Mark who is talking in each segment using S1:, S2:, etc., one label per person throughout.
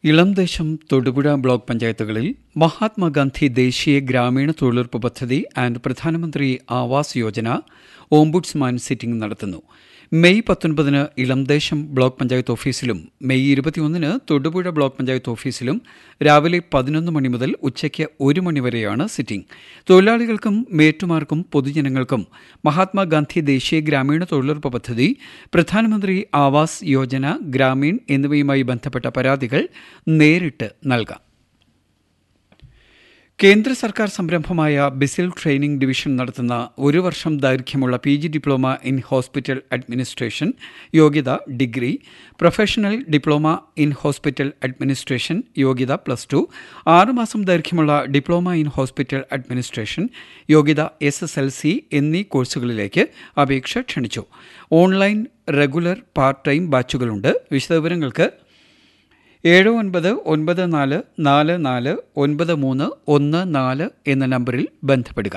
S1: ഇളംദേശം Thodupuzha block പഞ്ചായത്തുകളിൽ മഹാത്മാഗാന്ധി ദേശീയ ഗ്രാമീണ തൊഴിലുറപ്പ് പദ്ധതി ആൻഡ് പ്രധാനമന്ത്രി ആവാസ് യോജന ഓംബുഡ്സ്മാൻ സിറ്റിംഗ് നടത്തുന്നു മെയ് പത്തൊൻപതിന് ഇളംദേശം ബ്ലോക്ക് പഞ്ചായത്ത് ഓഫീസിലും മെയ് ഇരുപത്തിയൊന്നിന് തൊടുപുഴ ബ്ലോക്ക് പഞ്ചായത്ത് ഓഫീസിലും രാവിലെ പതിനൊന്ന് മണി മുതൽ ഉച്ചയ്ക്ക് ഒരു മണി വരെയാണ് സിറ്റിംഗ് തൊഴിലാളികൾക്കും മേറ്റുമാർക്കും പൊതുജനങ്ങൾക്കും മഹാത്മാഗാന്ധി ദേശീയ ഗ്രാമീണ തൊഴിലുറപ്പ് പദ്ധതി പ്രധാനമന്ത്രി ആവാസ് യോജന ഗ്രാമീൺ എന്നിവയുമായി ബന്ധപ്പെട്ട പരാതികൾ നേരിട്ട് നൽകാം കേന്ദ്ര സർക്കാർ സംരംഭമായ ബിസിൽ ട്രെയിനിംഗ് ഡിവിഷൻ നടത്തുന്ന ഒരു വർഷം ദൈർഘ്യമുള്ള P G diploma in hospital administration യോഗ്യത degree professional diploma in hospital administration യോഗ്യത പ്ലസ് ടു ആറുമാസം ദൈർഘ്യമുള്ള ഡിപ്ലോമ ഇൻ ഹോസ്പിറ്റൽ അഡ്മിനിസ്ട്രേഷൻ യോഗ്യത എസ് എസ് എൽ സി എന്നീ കോഴ്സുകളിലേക്ക് അപേക്ഷ ക്ഷണിച്ചു ഓൺലൈൻ റെഗുലർ പാർട്ട് ടൈം ബാച്ചുകളുണ്ട് വിശദവിവരങ്ങൾക്ക് ഏഴ് ഒൻപത് ഒൻപത് നാല് നാല് നാല് ഒൻപത് മൂന്ന് ഒന്ന് നാല് എന്ന നമ്പറിൽ ബന്ധപ്പെടുക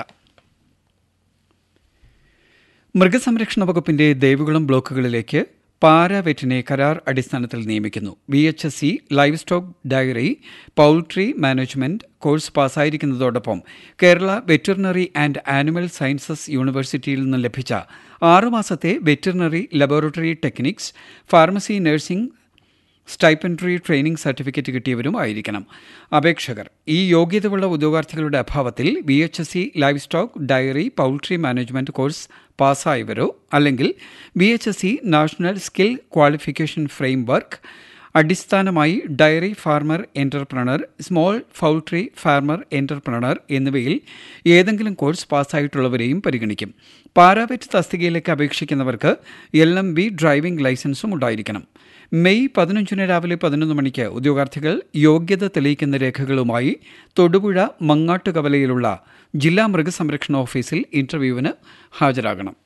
S1: മൃഗസംരക്ഷണ വകുപ്പിന്റെ ദേവികുളം ബ്ലോക്കുകളിലേക്ക് പാരാവെറ്റിനെ കരാർ അടിസ്ഥാനത്തിൽ നിയമിക്കുന്നു B H S C livestock dairy poultry management course പാസ്സായിരിക്കുന്നതോടൊപ്പം Kerala veterinary and animal sciences യൂണിവേഴ്സിറ്റിയിൽ നിന്ന് ലഭിച്ച ആറുമാസത്തെ veterinary laboratory techniques pharmacy nursing stipendiary training certificate കിട്ടിയവരും ആയിരിക്കണം അപേക്ഷകർ ഈ യോഗ്യതയുള്ള ഉദ്യോഗാർത്ഥികളുടെ അഭാവത്തിൽ B H S C livestock dairy poultry management course പാസ്സായവരോ അല്ലെങ്കിൽ B H S C national skill qualification framework അടിസ്ഥാനമായി dairy farmer entrepreneur small poultry farmer entrepreneur എന്നിവയിൽ ഏതെങ്കിലും കോഴ്സ് പാസ്സായിട്ടുള്ളവരെയും പരിഗണിക്കും പാരാവെറ്റ് തസ്തികയിലേക്ക് അപേക്ഷിക്കുന്നവർക്ക് എൽ എം ബി ഡ്രൈവിംഗ് ലൈസൻസും ഉണ്ടായിരിക്കണം മെയ് പതിനഞ്ചിന് രാവിലെ പതിനൊന്ന് മണിക്ക് ഉദ്യോഗാർത്ഥികൾ യോഗ്യത തെളിയിക്കുന്ന രേഖകളുമായി തൊടുപുഴ മങ്ങാട്ടുകവലയിലുള്ള ജില്ലാ മൃഗസംരക്ഷണ ഓഫീസിൽ ഇന്റർവ്യൂവിന് ഹാജരാകണം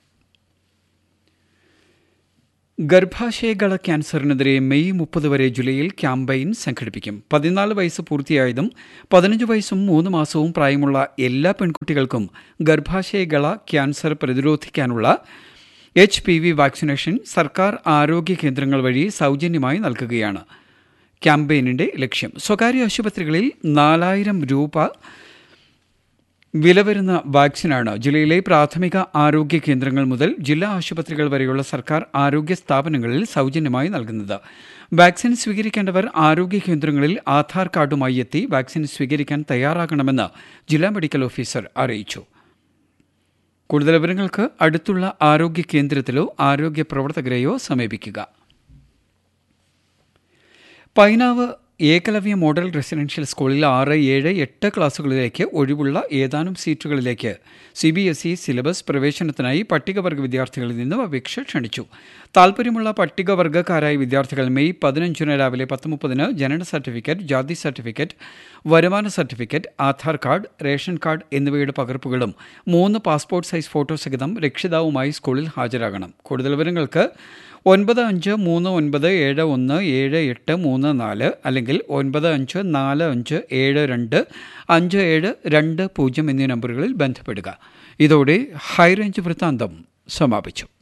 S1: ഗർഭാശയകള ക്യാൻസറിനെതിരെ മെയ് മുപ്പത് വരെ ജൂലൈയിൽ ക്യാമ്പയിൻ സംഘടിപ്പിക്കും പതിനാല് വയസ്സ് പൂർത്തിയായതും പതിനഞ്ച് വയസ്സും മൂന്ന് മാസവും പ്രായമുള്ള എല്ലാ പെൺകുട്ടികൾക്കും ഗർഭാശയകള ക്യാൻസർ പ്രതിരോധിക്കാനുള്ള എച്ച് പി വി വാക്സിനേഷൻ സർക്കാർ ആരോഗ്യ കേന്ദ്രങ്ങൾ വഴി സൗജന്യമായി നൽകുകയാണ് ക്യാമ്പയിനിന്റെ ലക്ഷ്യം സ്വകാര്യ ആശുപത്രികളിൽ നാലായിരം രൂപ വില വരുന്ന വാക്സിനാണ് ജില്ലയിലെ പ്രാഥമിക ആരോഗ്യ കേന്ദ്രങ്ങൾ മുതൽ ജില്ലാ ആശുപത്രികൾ വരെയുള്ള സർക്കാർ ആരോഗ്യ സ്ഥാപനങ്ങളിൽ സൗജന്യമായി നൽകുന്നത് വാക്സിൻ സ്വീകരിക്കേണ്ടവർ ആരോഗ്യ കേന്ദ്രങ്ങളിൽ ആധാർ കാർഡുമായി എത്തി വാക്സിൻ സ്വീകരിക്കാൻ തയ്യാറാകണമെന്ന് ജില്ലാ മെഡിക്കൽ ഓഫീസർ അറിയിച്ചു കൂടുതൽ വിവരങ്ങൾക്ക് അടുത്തുള്ള ആരോഗ്യ കേന്ദ്രത്തിലോ ആരോഗ്യ പ്രവർത്തകരെയോ സമീപിക്കുക പൈനാവ് ഏകലവ്യ മോഡൽ റെസിഡൻഷ്യൽ സ്കൂളിൽ ആറ് ഏഴ് എട്ട് ക്ലാസുകളിലേക്ക് ഒഴിവുള്ള ഏതാനും സീറ്റുകളിലേക്ക് C B S E syllabus പ്രവേശനത്തിനായി പട്ടികവർഗ വിദ്യാർത്ഥികളിൽ നിന്നും അപേക്ഷ ക്ഷണിച്ചു താൽപ്പര്യമുള്ള പട്ടികവർഗക്കാരായ വിദ്യാർത്ഥികൾ മെയ് പതിനഞ്ചിന് രാവിലെ പത്ത് മുപ്പതിന് ജനന സർട്ടിഫിക്കറ്റ് ജാതി സർട്ടിഫിക്കറ്റ് വരുമാന certificate Aadhaar card ration card എന്നിവയുടെ പകർപ്പുകളും മൂന്ന് പാസ്പോർട്ട് സൈസ് ഫോട്ടോ സഹിതം രക്ഷിതാവുമായി സ്കൂളിൽ ഹാജരാകണം കൂടുതൽ വിവരങ്ങൾക്ക് ഒൻപത് അഞ്ച് മൂന്ന് ഒൻപത് ഏഴ് ഒന്ന് ഏഴ് എട്ട് മൂന്ന് നാല് അല്ലെങ്കിൽ ഒൻപത് അഞ്ച് നാല് അഞ്ച് ഏഴ് രണ്ട് അഞ്ച് ഏഴ് രണ്ട് പൂജ്യം എന്നീ നമ്പറുകളിൽ ബന്ധപ്പെടുക ഇതോടെ ഹൈറേഞ്ച് വൃത്താന്തം സമാപിച്ചു